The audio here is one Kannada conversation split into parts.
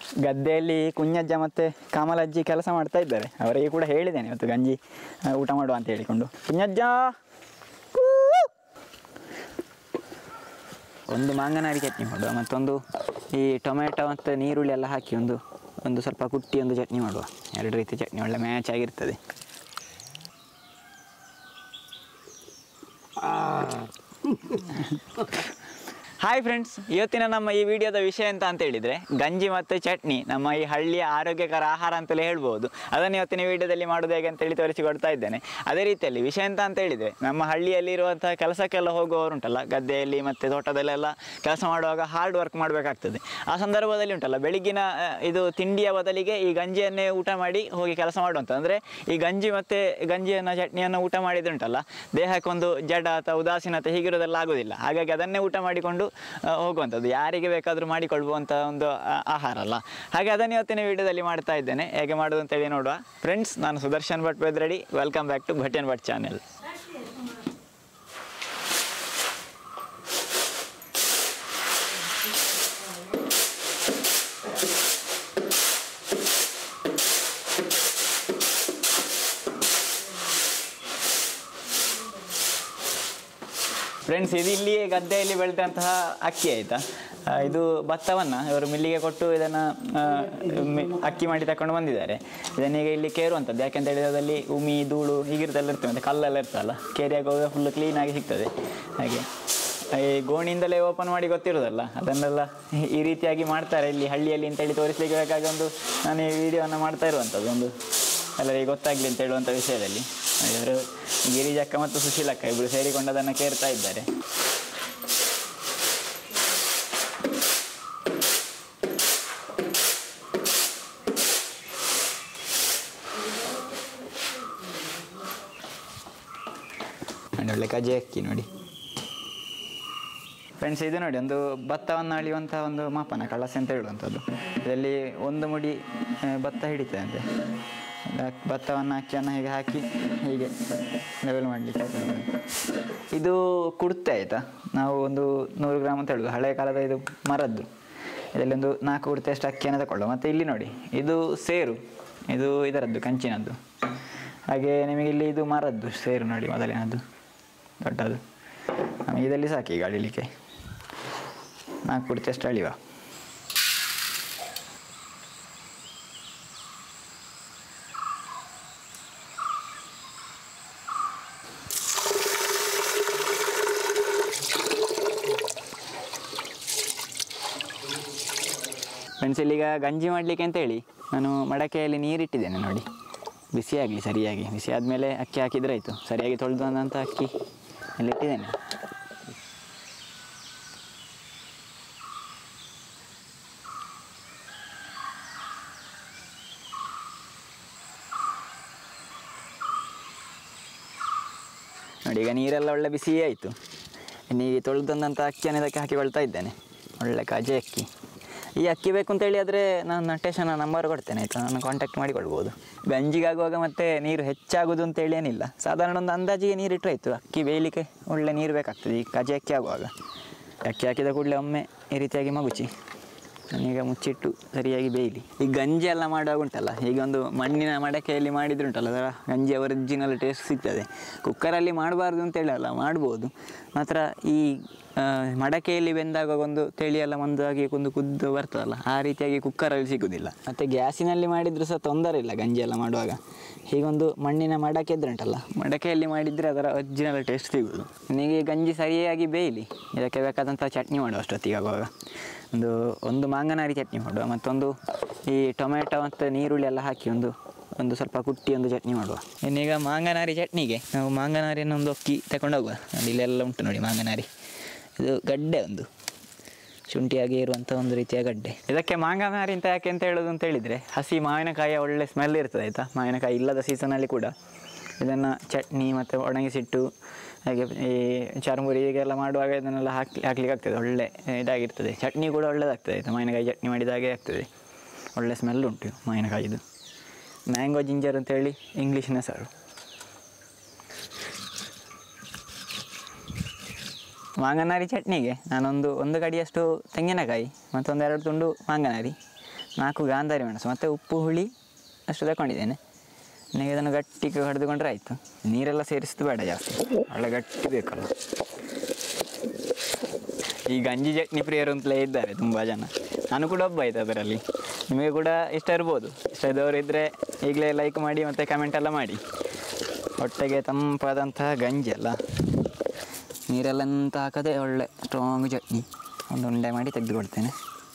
ಗದ್ದೆಯಲ್ಲಿ ಕುഞ്ഞಜ್ಜ ಮತ್ತು ಕಾಮಲಜ್ಜಿ ಕೆಲಸ ಮಾಡ್ತಾ ಇದ್ದಾರೆ ಅವರಿಗೆ ಕೂಡ ಹೇಳಿದ್ದೇನೆ ಇವತ್ತು ಗಂಜಿ ಆ, ಊಟ ಮಾಡುವ ಅಂತ ಹೇಳಿಕೊಂಡು ಕುഞ്ഞಜ್ಜ ಕೂ! ಒಂದು ಮಾಂಗನಾರಿ ಚಟ್ನಿ ಮಾಡುವ ಮತ್ತೊಂದು ಈ ಟೊಮೆಟೊ ಮತ್ತು ನೀರುಳ್ಳಿ ಎಲ್ಲ ಹಾಕಿ ಒಂದು ಒಂದು ಸ್ವಲ್ಪ ಕುಟ್ಟಿ ಒಂದು ಚಟ್ನಿ ಮಾಡುವ ಎರಡು ರೀತಿ ಚಟ್ನಿ ಒಳ್ಳೆ ಮ್ಯಾಚ್ ಆಗಿರ್ತದೆ ಹಾಯ್ ಫ್ರೆಂಡ್ಸ್ ಇವತ್ತಿನ ನಮ್ಮ ಈ ವಿಡಿಯೋದ ವಿಷಯ ಎಂತ ಅಂತ ಹೇಳಿದರೆ ಗಂಜಿ ಮತ್ತು ಚಟ್ನಿ ನಮ್ಮ ಈ ಹಳ್ಳಿಯ ಆರೋಗ್ಯಕರ ಆಹಾರ ಅಂತಲೇ ಹೇಳ್ಬೋದು ಅದನ್ನು ಇವತ್ತಿನ ವಿಡಿಯೋದಲ್ಲಿ ಮಾಡೋದು ಹೇಗೆ ಅಂತೇಳಿ ತೋರಿಸಿಕೊಡ್ತಾ ಇದ್ದೇನೆ ಅದೇ ರೀತಿಯಲ್ಲಿ ವಿಷಯ ಎಂತ ಅಂತ ಹೇಳಿದರೆ ನಮ್ಮ ಹಳ್ಳಿಯಲ್ಲಿ ಇರುವಂತಹ ಕೆಲಸಕ್ಕೆಲ್ಲ ಹೋಗುವವರು ಉಂಟಲ್ಲ ಗದ್ದೆಯಲ್ಲಿ ಮತ್ತು ತೋಟದಲ್ಲೆಲ್ಲ ಕೆಲಸ ಮಾಡುವಾಗ ಹಾರ್ಡ್ ವರ್ಕ್ ಮಾಡಬೇಕಾಗ್ತದೆ ಆ ಸಂದರ್ಭದಲ್ಲಿ ಉಂಟಲ್ಲ ಬೆಳಿಗ್ಗಿನ ಆ, ಇದು ತಿಂಡಿಯ ಬದಲಿಗೆ ಈ ಗಂಜಿಯನ್ನೇ ಊಟ ಮಾಡಿ ಹೋಗಿ ಕೆಲಸ ಮಾಡುವಂಥ ಅಂದರೆ ಈ ಗಂಜಿ ಮತ್ತು ಗಂಜಿಯನ್ನು ಚಟ್ನಿಯನ್ನು ಊಟ ಮಾಡಿದ್ರೆ ಉಂಟಲ್ಲ ದೇಹಕ್ಕೊಂದು ಜಡ ಅಥವಾ ಉದಾಸೀನತೆ ಹೀಗಿರೋದೆಲ್ಲ ಆಗೋದಿಲ್ಲ ಹಾಗಾಗಿ ಅದನ್ನೇ ಊಟ ಮಾಡಿಕೊಂಡು ಆ, ಹೋಗುವಂಥದ್ದು ಯಾರಿಗೆ ಬೇಕಾದರೂ ಮಾಡಿಕೊಳ್ಳುವಂಥ ಒಂದು ಆ, ಆಹಾರ ಅಲ್ಲ ಹಾಗೆ ಅದನ್ನು ಇವತ್ತಿನ ವಿಡಿಯೋದಲ್ಲಿ ಮಾಡ್ತಾ ಇದ್ದೇನೆ ಹೇಗೆ ಮಾಡೋದು ಅಂತೇಳಿ ನೋಡುವ ಫ್ರೆಂಡ್ಸ್ ನಾನು Sudarshan Bhat Bedradi welcome back to Bhat and Bhat channel friends ಇದು ಇಲ್ಲಿಯೇ ಗದ್ದೆಯಲ್ಲಿ ಬೆಳೆದಂತಹ ಅಕ್ಕಿ ಆಯಿತಾ ಇದು ಭತ್ತವನ್ನು ಇವರು ಮಿಲ್ಲಿಗೆ ಕೊಟ್ಟು ಇದನ್ನು ಅಕ್ಕಿ ಮಾಡಿ ತಗೊಂಡು ಬಂದಿದ್ದಾರೆ ಇದನ್ನೀಗ ಇಲ್ಲಿ ಕೇರುವಂಥದ್ದು ಯಾಕೆಂತ ಹೇಳಿದ್ರೆ ಅದರಲ್ಲಿ ಉಮಿ ಧೂಳು ಹೀಗಿರ್ತಲ್ಲ ಇರ್ತದೆ ಮತ್ತು ಕಲ್ಲೆಲ್ಲ ಇರ್ತಲ್ಲ ಕೇರಿಯಾಗ ಹೋಗಿ ಫುಲ್ ಕ್ಲೀನಾಗಿ ಸಿಗ್ತದೆ ಹಾಗೆ ಈ ಗೋಣಿಯಿಂದಲೇ ಓಪನ್ ಮಾಡಿ ಗೊತ್ತಿರೋದಲ್ಲ ಅದನ್ನೆಲ್ಲ ಈ- ಈ ರೀತಿಯಾಗಿ ಮಾಡ್ತಾರೆ ಇಲ್ಲಿ ಹಳ್ಳಿಯಲ್ಲಿ ಅಂತೇಳಿ ತೋರಿಸ್ಲಿಕ್ಕೆ ಬೇಕಾಗಿ ಒಂದು ನಾನು ಈ ವಿಡಿಯೋವನ್ನು ಮಾಡ್ತಾ ಇರುವಂಥದ್ದು ಒಂದು ಎಲ್ಲರಿಗೆ ಗೊತ್ತಾಗಲಿ ಅಂತ ಹೇಳುವಂಥ ವಿಷಯದಲ್ಲಿ ಇವರು ಗಿರಿಜಕ್ಕ ಮತ್ತು ಸುಶೀಲಕ್ಕ ಇಬ್ಬರು ಸೇರಿಕೊಂಡು ಅದನ್ನು ಕೇರ್ತಾ ಇದ್ದಾರೆ ನೋಡಿ ಒಳ್ಳೆ ಕಜೆ ಅಕ್ಕಿ ನೋಡಿ ಫ್ರೆಂಡ್ಸ್ ಇದು ನೋಡಿ ಒಂದು ಭತ್ತವನ್ನು ಅಳಿಯುವಂಥ ಒಂದು ಮಾಪನ ಕಳಸೆ ಅಂತ ಹೇಳುವಂಥದ್ದು ಇದರಲ್ಲಿ ಒಂದು ಮುಡಿ ಆ, ಭತ್ತ ಹಿಡಿತದೆ ಅಂತೆ ಭತ್ತವನ್ನು ಅಕ್ಕಿಯನ್ನು ಹೀಗೆ ಹಾಕಿ ಹೀಗೆ ಲೆವೆಲ್ ಮಾಡಲಿಕ್ಕೆ ಇದು ಕುಡ್ತೆ ಆಯಿತಾ ನಾವು ಒಂದು ನೂರು ಗ್ರಾಮ್ ಅಂತ ಹೇಳೋದು ಹಳೆಯ ಕಾಲದ ಇದು ಮರದ್ದು ಇದರಲ್ಲಿ ಒಂದು ನಾಲ್ಕು ಕುಡ್ತೆ ಅಷ್ಟು ಅಕ್ಕಿಯನ್ನು ತಗೊಳ್ಳುವ ಮತ್ತು ಇಲ್ಲಿ ನೋಡಿ ಇದು ಸೇರು ಇದು ಇದರದ್ದು ಕಂಚಿನದ್ದು ಹಾಗೆ ನಿಮಗೆ ಇಲ್ಲಿ ಇದು ಮರದ್ದು ಸೇರು ನೋಡಿ ಮೊದಲಿನದ್ದು ದೊಡ್ಡದು ನಮಗೆ ಇದರಲ್ಲಿ ಸಾಕು ಈಗ ಅಳಿಲಿಕ್ಕೆ ನಾಲ್ಕು ಕುಡ್ತೆ ಅಷ್ಟು ಅಳಿವ ಫ್ರೆಂಡ್ಸ್ ಇಲ್ಲಿಗ ಗಂಜಿ ಮಾಡಲಿಕ್ಕೆ ಅಂತೇಳಿ ನಾನು ಮಡಕೆಯಲ್ಲಿ ನೀರಿಟ್ಟಿದ್ದೇನೆ ನೋಡಿ ಬಿಸಿ ಆಗಲಿ ಸರಿಯಾಗಿ ಬಿಸಿ ಆದಮೇಲೆ ಅಕ್ಕಿ ಹಾಕಿದ್ರೆ ಆಯಿತು ಸರಿಯಾಗಿ ತೊಳೆದು ಬಂದಂಥ ಅಕ್ಕಿ ಅಲ್ಲಿ ಇಟ್ಟಿದ್ದೇನೆ ನೋಡಿ ಈಗ ನೀರೆಲ್ಲ ಒಳ್ಳೆ ಬಿಸಿಯೇ ಆಯಿತು ಇನ್ನು ಈ ತೊಳೆದು ತಂದಂಥ ಅಕ್ಕಿಯನ್ನು ಇದಕ್ಕೆ ಹಾಕಿಕೊಳ್ತಾ ಇದ್ದೇನೆ ಒಳ್ಳೆ ಕಜೆ ಅಕ್ಕಿ ಈ ಅಕ್ಕಿ ಬೇಕು ಅಂತೇಳಿ ಆದರೆ ನಾನು ನಟೇಶನ ನಂಬರ್ ಕೊಡ್ತೇನೆ ಆಯಿತಾ ನಾನು ಕಾಂಟ್ಯಾಕ್ಟ್ ಮಾಡಿಕೊಳ್ಬೋದು ಗಂಜಿಗಾಗುವಾಗ ಮತ್ತೆ ನೀರು ಹೆಚ್ಚಾಗೋದು ಅಂತೇಳಿ ಏನಿಲ್ಲ ಸಾಧಾರಣ ಒಂದು ಅಂದಾಜಿಗೆ ನೀರು ಇಟ್ಟರೆ ಆಯಿತು ಅಕ್ಕಿ ಬೇಯಲಿಕ್ಕೆ ಒಳ್ಳೆ ನೀರು ಬೇಕಾಗ್ತದೆ ಈ ಕಜೆ ಅಕ್ಕಿ ಆಗುವಾಗ ಅಕ್ಕಿ ಹಾಕಿದ ಕೂಡಲೇ ಒಮ್ಮೆ ಈ ರೀತಿಯಾಗಿ ಮಗುಚಿ ನಾನೀಗ ಮುಚ್ಚಿಟ್ಟು ಸರಿಯಾಗಿ ಬೇಯಲಿ ಈ ಗಂಜಿ ಎಲ್ಲ ಮಾಡುವಾಗ ಉಂಟಲ್ಲ ಈಗ ಒಂದು ಮಣ್ಣಿನ ಮಡಕೆಯಲ್ಲಿ ಮಾಡಿದ್ರೆ ಉಂಟಲ್ಲ ಅದರ ಗಂಜಿ ಒರಿಜಿನಲ್ ಟೇಸ್ಟ್ ಸಿಗ್ತದೆ ಕುಕ್ಕರಲ್ಲಿ ಮಾಡಬಾರ್ದು ಅಂತ ಹೇಳಲ್ಲ ಮಾಡ್ಬೋದು ಮಾತ್ರ ಈ ಆ, ಮಡಕೆಯಲ್ಲಿ ಬೆಂದಾಗ ಒಂದು ತೆಳಿ ಎಲ್ಲ ಮಂದಾಗಿ ಒಂದು ಕುದ್ದು ಬರ್ತದಲ್ಲ ಆ ರೀತಿಯಾಗಿ ಕುಕ್ಕರಲ್ಲಿ ಸಿಗೋದಿಲ್ಲ ಮತ್ತು ಗ್ಯಾಸಿನಲ್ಲಿ ಮಾಡಿದರೂ ಸಹ ತೊಂದರೆ ಇಲ್ಲ ಗಂಜಿ ಎಲ್ಲ ಮಾಡುವಾಗ ಹೀಗೊಂದು ಮಣ್ಣಿನ ಮಡಕೆ ಇದ್ರೆ ಉಂಟಲ್ಲ ಮಡಕೆಯಲ್ಲಿ ಮಾಡಿದರೆ ಅದರ ಒರಿಜಿನಲ್ ಟೇಸ್ಟ್ ಸಿಗೋದು ನಿಮಗೆ ಈ ಗಂಜಿ ಸರಿಯಾಗಿ ಬೇಯಲಿ ಇದಕ್ಕೆ ಬೇಕಾದಂಥ ಚಟ್ನಿ ಮಾಡುವ ಅಷ್ಟೊತ್ತಿಗೆ ಆಗುವಾಗ ಒಂದು ಒಂದು ಮಾಂಗನಾರಿ ಚಟ್ನಿ ಮಾಡುವ ಮತ್ತೊಂದು ಈ ಟೊಮೆಟೊ ಮತ್ತು ನೀರುಳ್ಳಿ ಎಲ್ಲ ಹಾಕಿ ಒಂದು ಒಂದು ಸ್ವಲ್ಪ ಕುಟ್ಟಿ ಒಂದು ಚಟ್ನಿ ಮಾಡುವ ಇನ್ನೀಗ ಮಾಂಗನಾರಿ ಚಟ್ನಿಗೆ ನಾವು ಮಾಂಗನಾರಿಯನ್ನು ಒಂದು ಅಕ್ಕಿ ತಗೊಂಡು ಹೋಗುವ ನೋಡಿ ಇಲ್ಲೆಲ್ಲ ಉಂಟು ನೋಡಿ ಮಾಂಗನಾರಿ ಇದು ಗಡ್ಡೆ ಒಂದು ಶುಂಠಿಯಾಗಿ ಇರುವಂಥ ಒಂದು ರೀತಿಯ ಗಡ್ಡೆ ಇದಕ್ಕೆ ಮಾಂಗನಾರಿ ಅಂತ ಯಾಕೆ ಅಂತ ಹೇಳೋದು ಅಂತ ಹೇಳಿದರೆ ಹಸಿ ಮಾವಿನಕಾಯಿಯ ಒಳ್ಳೆ ಸ್ಮೆಲ್ ಇರ್ತದೆ ಆಯಿತಾ ಮಾವಿನಕಾಯಿ ಇಲ್ಲದ ಸೀಸನಲ್ಲಿ ಕೂಡ ಇದನ್ನು ಚಟ್ನಿ ಮತ್ತು ಒಣಗಿಸಿಟ್ಟು ಹಾಗೆ ಈ ಚರ್ಮುರಿ ಹೀಗೆಲ್ಲ ಮಾಡುವಾಗ ಇದನ್ನೆಲ್ಲ ಹಾಕಿ ಹಾಕ್ಲಿಕ್ಕೆ ಆಗ್ತದೆ ಒಳ್ಳೆ ಇದಾಗಿರ್ತದೆ ಚಟ್ನಿ ಕೂಡ ಒಳ್ಳೆದಾಗ್ತದೆ ಆಯಿತಾ ಮಾವಿನಕಾಯಿ ಚಟ್ನಿ ಮಾಡಿದಾಗೆ ಆಗ್ತದೆ ಒಳ್ಳೆ ಸ್ಮೆಲ್ ಉಂಟು ಮಾವಿನಕಾಯಿದು ಮ್ಯಾಂಗೋ ಜಿಂಜರ್ ಅಂತೇಳಿ ಇಂಗ್ಲೀಷಿನ ಹೆಸರು ಮಾಂಗನಾರಿ ಚಟ್ನಿಗೆ ನಾನೊಂದು ಒಂದು ಕಡಿಯಷ್ಟು ತೆಂಗಿನಕಾಯಿ ಮತ್ತೊಂದು ಎರಡು ತುಂಡು ಮಾಂಗನಾರಿ ನಾಲ್ಕು ಗಾಂಧಾರಿ ಮೆಣಸು ಮತ್ತು ಉಪ್ಪು ಹುಳಿ ಅಷ್ಟು ತಗೊಂಡಿದ್ದೇನೆ ನನಗೆ ಇದನ್ನು ಗಟ್ಟಿಗೆ ಹೊಡೆದುಕೊಂಡ್ರೆ ಆಯಿತು ನೀರೆಲ್ಲ ಸೇರಿಸಿದ್ದು ಬೇಡ ಜಾಸ್ತಿ ಒಳ್ಳೆ ಗಟ್ಟಿ ಬೇಕಲ್ಲ ಈ ಗಂಜಿ ಚಟ್ನಿ ಪ್ರಿಯರು ಅಂತಲೇ ಇದ್ದಾರೆ ತುಂಬ ಜನ ನಾನು ಕೂಡ ಒಬ್ಬ ಆಯ್ತು ಅದರಲ್ಲಿ ನಿಮಗೆ ಕೂಡ ಇಷ್ಟ ಇರ್ಬೋದು ಇಷ್ಟ ಇದ್ದವರು ಇದ್ದರೆ ಈಗಲೇ ಲೈಕ್ ಮಾಡಿ ಮತ್ತು ಕಮೆಂಟ್ ಎಲ್ಲ ಮಾಡಿ ಹೊಟ್ಟೆಗೆ ತಂಪಾದಂತಹ ಗಂಜಿ ಅಲ್ಲ ನೀರೆಲ್ಲ ಎಂತ ಹಾಕದೆ ಒಳ್ಳೆ ಸ್ಟ್ರಾಂಗ್ ಚಟ್ನಿ ಒಂದು ಉಂಡೆ ಮಾಡಿ ತೆಗೆದುಕೊಳ್ತೇನೆ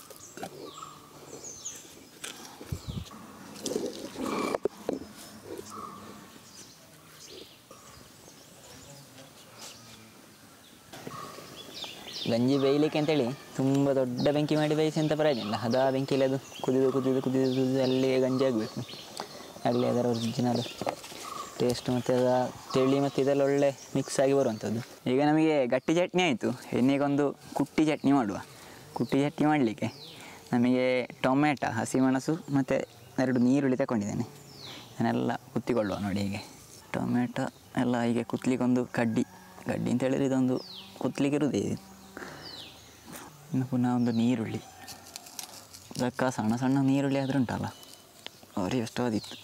ಗಂಜಿ ಬೇಯಲಿಕ್ಕೆ ಅಂತೇಳಿ ತುಂಬ ದೊಡ್ಡ ಬೆಂಕಿ ಮಾಡಿ ಬೇಯಿಸಿ ಅಂತ ಪ್ರಯೋಜನ ಹದ ಬೆಂಕಿಯಲ್ಲಿ ಅದು ಕುದಿದು ಕುದಿದು ಕುದಿದು ಕುದಿದು ಅಲ್ಲಿಯೇ ಗಂಜಿ ಆಗಬೇಕು ಅಲ್ಲಿ ಅದರ ಒರಿಜಿನಲ್ ಟೇಸ್ಟ್ ಮತ್ತು ಅದರ ತಿಳಿ ಮತ್ತು ಇದೆಲ್ಲ ಒಳ್ಳೆ ಮಿಕ್ಸ್ ಆಗಿ ಬರುವಂಥದ್ದು ಈಗ ನಮಗೆ ಗಟ್ಟಿ ಚಟ್ನಿ ಆಯಿತು ಇನ್ನೀಗೊಂದು ಕುಟ್ಟಿ ಚಟ್ನಿ ಮಾಡುವ ಕುಟ್ಟಿ ಚಟ್ನಿ ಮಾಡಲಿಕ್ಕೆ ನಮಗೆ ಟೊಮೆಟ ಹಸಿಮೆಣಸು ಮತ್ತು ಎರಡು ನೀರುಳ್ಳಿ ತಗೊಂಡಿದ್ದೇನೆ ಅದನ್ನೆಲ್ಲ ಕುತ್ತಿಕೊಳ್ಳುವ ನೋಡಿ ಹೀಗೆ ಟೊಮೆಟೊ ಎಲ್ಲ ಹೀಗೆ ಕುತ್ತಲಿಗೊಂದು ಕಡ್ಡಿ ಕಡ್ಡಿ ಅಂತ ಹೇಳಿದ್ರೆ ಇದೊಂದು ಕುತ್ತಲಿಕ್ಕೆ ಇರುವುದೇ ಇದು ಇನ್ನು ಪುನಃ ಒಂದು ನೀರುಳ್ಳಿ ಅದಕ್ಕ ಸಣ್ಣ ಸಣ್ಣ ನೀರುಳ್ಳಿ ಆದರೂ ಉಂಟಲ್ಲ ಅವರಿಗೆ ಎಷ್ಟೋ ಅದಿತ್ತು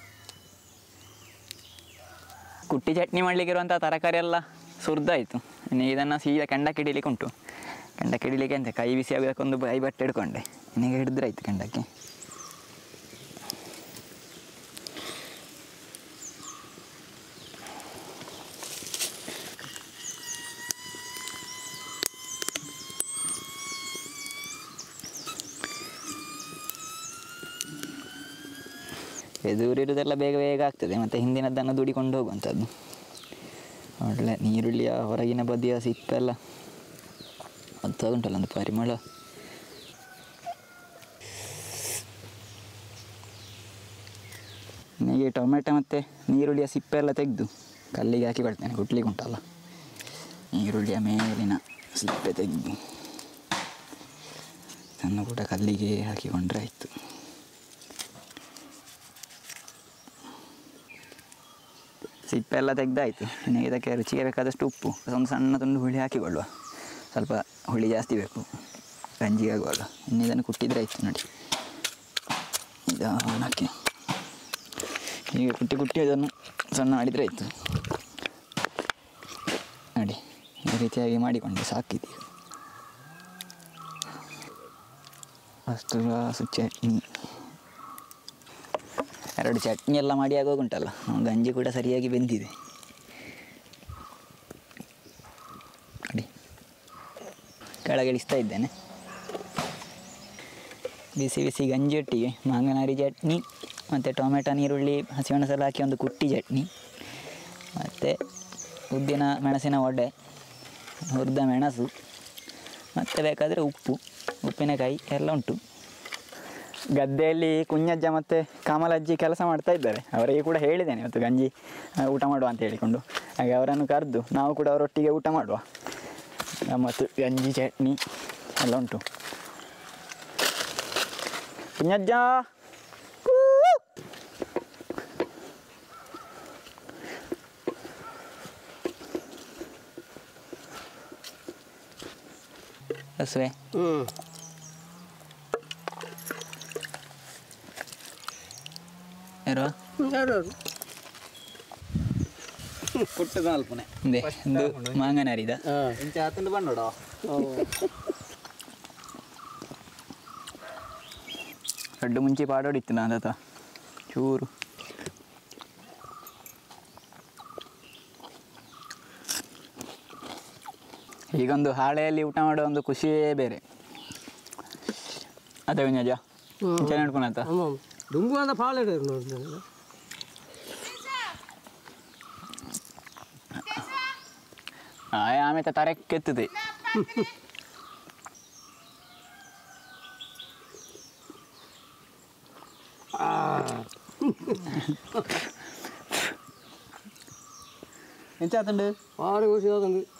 ಕುಟ್ಟಿ ಚಟ್ನಿ ಮಾಡಲಿಕ್ಕಿರುವಂಥ ತರಕಾರಿ ಎಲ್ಲ ಸುರಿದಾಯಿತು ಇನ್ನು ಇದನ್ನು ಸೀದಾ ಕೆಂಡಕ್ಕೆ ಹಿಡಿಲಿಕ್ಕೆ ಉಂಟು ಕೆಂಡಕ್ಕೆ ಹಿಡಿಲಿಕ್ಕೆ ಅಂತ ಕೈ ಬಿಸಿ ಆಗೋದಕ್ಕೊಂದು ಬೈ ಬಟ್ಟೆ ಹಿಡ್ಕೊಂಡೆ ಇನ್ನೀಗ ಹಿಡಿದ್ರೆ ಆಯ್ತು ಕೆಂಡಕ್ಕೆ ಎದುರಿರುವುದೆಲ್ಲ ಬೇಗ ಬೇಗ ಆಗ್ತದೆ ಮತ್ತು ಹಿಂದಿನದ್ದನ್ನು ದುಡಿಕೊಂಡು ಹೋಗುವಂಥದ್ದು ಒಳ್ಳೆ ನೀರುಳ್ಳಿಯ ಹೊರಗಿನ ಬದಿಯ ಸಿಪ್ಪೆಲ್ಲ ಅದು ಉಂಟಲ್ಲ ಒಂದು ಪರಿಮಳ ನನಗೆ ಟೊಮೆಟೊ ಮತ್ತು ನೀರುಳ್ಳಿಯ ಸಿಪ್ಪೆ ಎಲ್ಲ ತೆಗೆದು ಕಲ್ಲಿಗೆ ಹಾಕಿ ಕೊಡ್ತೇನೆ ಕುಟ್ಲಿಕ್ಕೆ ಉಂಟಲ್ಲ ಈರುಳ್ಳಿಯ ಮೇಲಿನ ಸಿಪ್ಪೆ ತೆಗೆದು ಅದನ್ನು ಕೂಡ ಕಲ್ಲಿಗೆ ಹಾಕಿಕೊಂಡ್ರೆ ಆಯಿತು ಸಿಪ್ಪೆ ಎಲ್ಲ ತೆಗ್ದಾಯಿತು ಇನ್ನು ಇದಕ್ಕೆ ರುಚಿಗೆ ಬೇಕಾದಷ್ಟು ಉಪ್ಪು ಒಂದು ಸಣ್ಣ ತುಂಡು ಹುಳಿ ಹಾಕಿಕೊಳ್ಳುವ ಸ್ವಲ್ಪ ಹುಳಿ ಜಾಸ್ತಿ ಬೇಕು ಗಂಜಿಗೆ ಆಗುವಾಗ ಇನ್ನು ಇದನ್ನು ಕುಟ್ಟಿದ್ರೆ ಆಯಿತು ನೋಡಿ ನಿಧಾನಕ್ಕೆ ಹೀಗೆ ಕುಟ್ಟಿ ಕುಟ್ಟಿ ಅದನ್ನು ಸಣ್ಣ ಮಾಡಿದರೆ ಆಯಿತು ನೋಡಿ ಈ ರೀತಿಯಾಗಿ ಮಾಡಿಕೊಂಡೆ ಸಾಕಿದ್ದೀವಿ ಅಷ್ಟು ಗ್ಲಾಸು ಚಟ್ನಿ ಎರಡು ಚಟ್ನಿ ಎಲ್ಲ ಮಾಡಿ ಆಗೋಗುಂಟಲ್ಲ ಗಂಜಿ ಕೂಡ ಸರಿಯಾಗಿ ಬೆಂದಿದೆ ನೋಡಿ ಕೆಳಗಿಳಿಸ್ತಾ ಇದ್ದೇನೆ ಬಿಸಿ ಬಿಸಿ ಗಂಜಿ ಒಟ್ಟಿಗೆ ಮಾಂಗನಾರಿ ಚಟ್ನಿ ಮತ್ತು ಟೊಮೆಟೊ ನೀರುಳ್ಳಿ ಹಸಿಮೆಣಸೆಲ್ಲ ಹಾಕಿ ಒಂದು ಕುಟ್ಟಿ ಚಟ್ನಿ ಮತ್ತು ಉದ್ದಿನ ಮೆಣಸಿನ ವಡೆ ಹುರಿದ ಮೆಣಸು ಮತ್ತು ಬೇಕಾದರೆ ಉಪ್ಪು ಉಪ್ಪಿನಕಾಯಿ ಎಲ್ಲ ಉಂಟು ಗದ್ದೆಯಲ್ಲಿ ಕುഞ്ഞಜ್ಜ ಮತ್ತು ಕಾಮಲಜ್ಜಿ ಕೆಲಸ ಮಾಡ್ತಾ ಇದ್ದಾರೆ ಅವರಿಗೆ ಕೂಡ ಹೇಳಿದ್ದೇನೆ ಇವತ್ತು ಗಂಜಿ ಆ, ಊಟ ಮಾಡುವ ಅಂತ ಹೇಳಿಕೊಂಡು ಹಾಗೆ ಅವರನ್ನು ಕರೆದು ನಾವು ಕೂಡ ಅವರೊಟ್ಟಿಗೆ ಊಟ ಮಾಡುವ ಮತ್ತು ಗಂಜಿ ಚಟ್ನಿ ಎಲ್ಲ ಉಂಟು ಕುഞ്ഞಜ್ಜ ಕೂ! ಹಸುವೆ ಹ್ಞೂ ಯಾರು ಯಾರು ಪುಟ್ಟದ ಅಲ್ಪನೆ ಇದೆ ಒಂದು ಮಾಂಗನರಿದ ಹಾಂ ಇಂಚ ಹತ್ತಂಡು ಬಂದೋಡ ದೊಡ್ಡ ಮುಂಚೆ ಪಾಡೋಡಿತ್ತು ನಾನು ಆತ ಚೂರು ಈಗೊಂದು ಹಾಳೆಯಲ್ಲಿ ಊಟ ಮಾಡೋ ಒಂದು ಖುಷಿಯೇ ಬೇರೆ ಅದೇ ವಿನ್ಯಾಜ ಚೆನ್ನಾಗಿ ನಡ್ಕೊಳತ್ತ ஆமாம் ரொம்ப அந்த பால் எடுக்கணும் ಆಮೇಲೆ ತರಕ್ಕೆತ್ತದೆ ಎಂಚ ಹತ್ತಂಡು ஆறு வருஷம் தான் தந்து